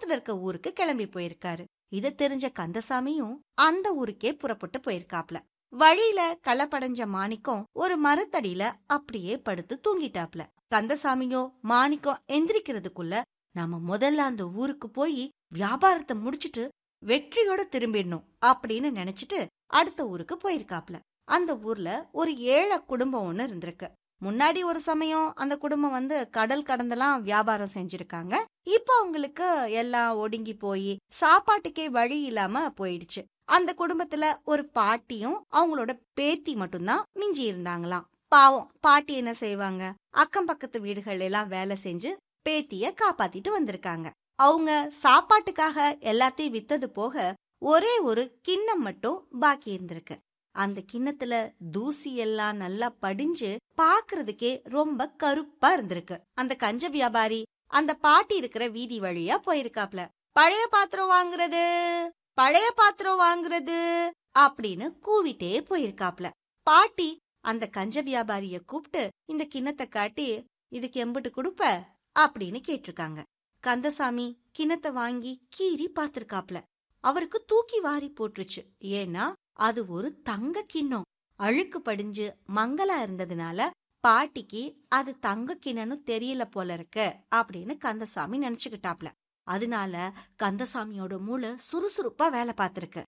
பக்கத்துல இருக்க ஊருக்கு கிளம்பி போயிருக்காரு இத தெரிஞ்ச கந்தசாமியும் அந்த ஊருக்கே புறப்பட்டு போயிருக்காப்ல வழியில களப்படைஞ்ச மாணிக்கம் ஒரு மரத்தடியில அப்படியே படுத்து தூங்கிட்டாப்ல கந்தசாமியோ மாணிக்கம் எந்திரிக்கிறதுக்குள்ள நாம முதல்ல அந்த ஊருக்கு போய் வியாபாரத்தை முடிச்சிட்டு வெற்றியோட திரும்பிடணும் அப்படின்னு நினைச்சிட்டு அடுத்த ஊருக்கு போயிருக்காப்ல அந்த ஊர்ல ஒரு ஏழை குடும்பம் ஒண்ணு இருந்திருக்கு முன்னாடி ஒரு சமயம் அந்த குடும்பம் வந்து கடல் கடந்தெல்லாம் வியாபாரம் செஞ்சிருக்காங்க இப்போ அவங்களுக்கு எல்லாம் ஒடுங்கி போய் சாப்பாட்டுக்கே வழி இல்லாம போயிடுச்சு அந்த குடும்பத்துல ஒரு பாட்டியும் அவங்களோட பேத்தி மட்டும்தான் மிஞ்சி இருந்தாங்களாம் பாவம் பாட்டி என்ன செய்வாங்க அக்கம் பக்கத்து வீடுகள் எல்லாம் வேலை செஞ்சு பேத்திய காப்பாத்திட்டு வந்திருக்காங்க அவங்க சாப்பாட்டுக்காக எல்லாத்தையும் வித்தது போக ஒரே ஒரு கிண்ணம் மட்டும் பாக்கி இருந்திருக்கு அந்த கிண்ணத்துல தூசி எல்லாம் நல்லா படிஞ்சு பாக்குறதுக்கே ரொம்ப கருப்பா இருந்திருக்கு அந்த கஞ்ச வியாபாரி அந்த பாட்டி இருக்கிற வீதி வழியா போயிருக்காப்ல பழைய பாத்திரம் வாங்குறது பழைய பாத்திரம் வாங்குறது அப்படின்னு கூவிட்டே போயிருக்காப்ல பாட்டி அந்த கஞ்ச வியாபாரிய கூப்பிட்டு இந்த கிண்ணத்தை காட்டி இதுக்கு எம்பிட்டு கொடுப்ப அப்படின்னு கேட்டிருக்காங்க கந்தசாமி கிண்ணத்தை வாங்கி கீறி பாத்திருக்காப்ல அவருக்கு தூக்கி வாரி போட்டுருச்சு ஏன்னா அது ஒரு தங்க கிண்ணம் அழுக்கு படிஞ்சு மங்கலா இருந்ததுனால பாட்டிக்கு அது தங்க கிண்ணன்னு தெரியல போல இருக்கு அப்படின்னு கந்தசாமி நினைச்சுக்கிட்டாப்ல அதனால கந்தசாமியோட மூளை சுறுசுறுப்பா வேலை பார்த்திருக்கு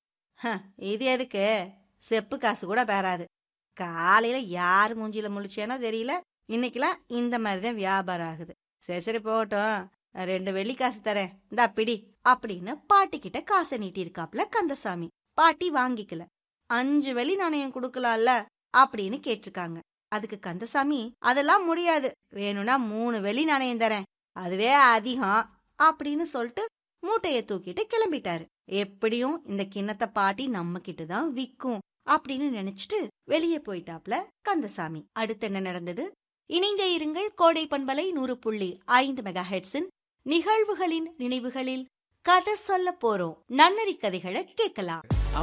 இது எதுக்கு செப்பு காசு கூட பெறாது காலையில யார் மூஞ்சில முழிச்சேனோ தெரியல இன்னைக்கெல்லாம் இந்த மாதிரிதான் வியாபாரம் ஆகுது சரி சரி போகட்டும் ரெண்டு வெள்ளி காசு தரேன் இந்தா பிடி அப்படின்னு பாட்டி கிட்ட காசை நீட்டியிருக்காப்ல கந்தசாமி பாட்டி வாங்கிக்கல அஞ்சு வெள்ளி நாணயம் கொடுக்கலாம்ல அப்படின்னு கேட்டிருக்காங்க அதுக்கு கந்தசாமி அதெல்லாம் முடியாது வேணும்னா மூணு வெள்ளி நாணயம் தரேன் அதுவே அதிகம் அப்படின்னு சொல்லிட்டு மூட்டைய தூக்கிட்டு கிளம்பிட்டாரு எப்படியும் இந்த கிண்ணத்தை பாட்டி நம்ம கிட்ட தான் விக்கும் அப்படின்னு நினைச்சிட்டு வெளியே போயிட்டாப்ல கந்தசாமி அடுத்து என்ன நடந்தது இணைந்தே இருங்கள் கோடை பண்பலை நூறு புள்ளி ஐந்து மெகா ஹெட்ஸின் நிகழ்வுகளின் நினைவுகளில் கதை சொல்ல போறோம் நன்னறி கதைகளை கேட்கலாம்